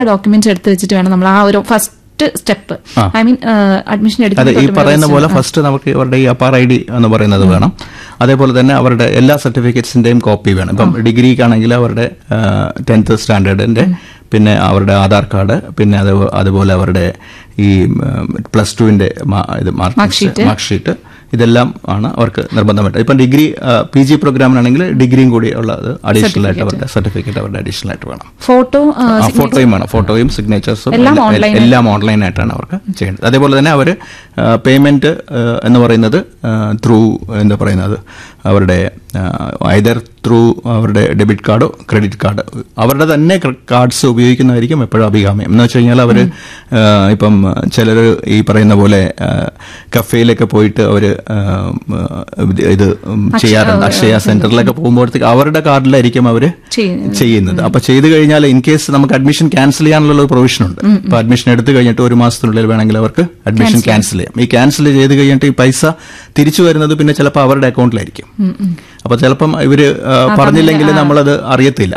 Documents എടുത്ത് വെച്ചിട്ട് വേണം നമ്മൾ ആ ഒരു ഫസ്റ്റ് സ്റ്റെപ്പ് ആ. ഐ മീൻ അഡ്മിഷൻ അതെ ഈ പറയുന്ന പോലെ ഫസ്റ്റ് നമുക്ക് ഇവരുടെ ഈ അപ്പാർ ഐ ഡി എന്ന് പറയുന്നത് വേണം അതേപോലെ തന്നെ അവരുടെ എല്ലാ സർട്ടിഫിക്കറ്റ്സിന്റെയും കോപ്പി വേണം ഇപ്പം ഡിഗ്രിക്കാണെങ്കിൽ അവരുടെ ടെൻത്ത് സ്റ്റാൻഡേർഡിന്റെ പിന്നെ അവരുടെ ആധാർ കാർഡ് പിന്നെ അത് അതുപോലെ അവരുടെ ഈ പ്ലസ് ടുവിന്റെ ഇത് മാർക്ക് sheet. മാർക്ക് ഷീറ്റ് ഇതെല്ലാം ആണ് അവർക്ക് നിർബന്ധമായിട്ട് ഇപ്പം ഡിഗ്രി പി ജി പ്രോഗ്രാമിനാണെങ്കിൽ ഡിഗ്രിയും കൂടി ഉള്ളത് അഡീഷണൽ ആയിട്ട് അവരുടെ സർട്ടിഫിക്കറ്റ് അവരുടെ അഡീഷണൽ ആയിട്ട് വേണം ഫോട്ടോ ആ, ഫോട്ടോയും വേണം ഫോട്ടോയും സിഗ്നേച്ചേഴ്സും എല്ലാം എല്ലാം- online എല്ലാം ഓൺലൈൻ ആയിട്ടാണ് അവർക്ക് ചെയ്യേണ്ടത് അതേപോലെ തന്നെ അവർ പേയ്മെന്റ് എന്ന് പറയുന്നത് ത്രൂ എന്താ പറയുന്നത് അവരുടെ ഐദർ ത്രൂ അവരുടെ ഡെബിറ്റ് കാർഡോ ക്രെഡിറ്റ് കാർഡ് അവരുടെ തന്നെ കാർഡ്സ് ഉപയോഗിക്കുന്നതായിരിക്കും എപ്പോഴും അഭികാമ്യം എന്ന് വെച്ച് കഴിഞ്ഞാൽ അവർ ഇപ്പം ചിലർ ഈ പറയുന്ന പോലെ കഫേയിലൊക്കെ പോയിട്ട് അവർ ഇത് ചെയ്യാറുണ്ട് അക്ഷയ സെന്ററിലൊക്കെ പോകുമ്പോഴത്തേക്ക് അവരുടെ കാർഡിലായിരിക്കും അവർ ചെയ്യുന്നത്. ചെയ്യുന്നത് അപ്പൊ ചെയ്തു കഴിഞ്ഞാൽ ഇൻ കേസ് നമുക്ക് അഡ്മിഷൻ ക്യാൻസൽ ചെയ്യാനുള്ള ഒരു പ്രൊവിഷൻ ഉണ്ട് അപ്പൊ അഡ്മിഷൻ എടുത്തു കഴിഞ്ഞിട്ട് ഒരു മാസത്തിനുള്ളിൽ വേണമെങ്കിൽ അവർക്ക് അഡ്മിഷൻ ക്യാൻസൽ ചെയ്യാം ഈ ക്യാൻസൽ ചെയ്ത് കഴിഞ്ഞിട്ട് ഈ പൈസ തിരിച്ചു വരുന്നത് പിന്നെ ചിലപ്പോൾ അവരുടെ അക്കൗണ്ടിലായിരിക്കും അപ്പൊ ചിലപ്പം ഇവര് ആ, പറഞ്ഞില്ലെങ്കിൽ നമ്മളത് അറിയത്തില്ല